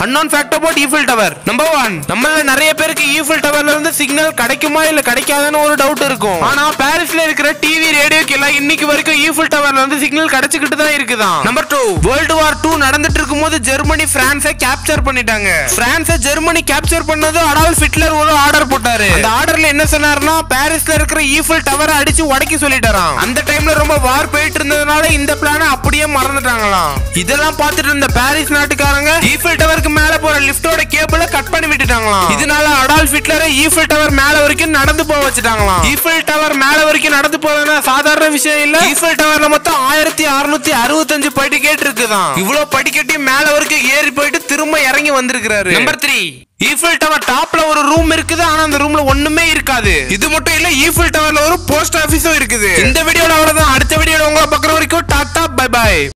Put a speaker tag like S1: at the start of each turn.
S1: unknown fact about Eiffel tower number one நம்மள நிறைய பேருக்கு ஈஃபில் டவர்ல இருந்து சிக்னல் கிடைக்குமா இல்ல கிடைக்காதான்னு ஒரு டவுட் இருக்கும் ஆனா பாரிஸ்ல இருக்கிற டிவி ரேடியோக்கு எல்லாம் இன்னைக்கு வரைக்கும் ஈஃபில் டவர்ல இருந்து சிக்னல் கிடைச்சிக்கிட்டு தான் இருக்குதான் number two world war two நடந்துட்டு இருக்கும்போது ஜெர்மனி பிரான்ஸை கேப்சர் பண்ணிட்டாங்க பிரான்ஸை ஜெர்மனி கேப்சர் பண்ணது அடால்ஃப் ஹிட்லர் ஒரு ஆர்டர் போட்டாரு அந்த ஆர்டர்ல என்ன சொன்னாருன்னா பாரிஸ்ல இருக்கிற ஈஃபில் டவரை அடிச்சு உடைக்க சொல்லிட்டாராம் அந்த டைம்ல ரொம்ப வார் போயிட்டு இருந்ததுனால இந்த பிளான அப்படியே மறந்துட்டாங்களாம் இதெல்லாம் பார்த்துட்டு இருந்த பாரிஸ் நாட்டுக்காரங்க ஈஃபில் டவருக்கு மேல போற லிஃப்டோட கேபிள கட் பண்ணி விட்டுட்டாங்களாம் இதனால அடால்ஃப் ஹிட்லரை ஈஃபில் டவர் மேல வரைக்கும் நடந்து போக வச்சுட்டாங்களாம் ஈஃபில் டவர் மேல வரைக்கும் நடந்து போறதுனா சாதாரண விஷயம் இல்ல ஈஃபில் டவர்ல மொத்தம் ஆயிரத்தி அறுநூத்தி அறுபத்தஞ்சு படிக்கட்டு இருக்குதான் இவ்வளவு படிக்கட்டையும் மேல வரைக்கும் ஏறி போயிட்டு திரும்ப இறங்கி வந்திருக்கிறாரு நம்பர் த்ரீ ஈஃபில் டவர் டாப்ல ஒரு ரூம் இருக்குது ஆனா அந்த ரூம்ல ஒண்ணுமே இருக்காது இது மட்டும் இல்ல ஈஃபில் டவர்ல ஒரு போஸ்ட் ஆபீஸும் இருக்குது இந்த வீடியோல அவ்வளவுதான் அடுத்த வீடியோல உங்களை பார்க்குற வரைக்கும் டாடா பை பை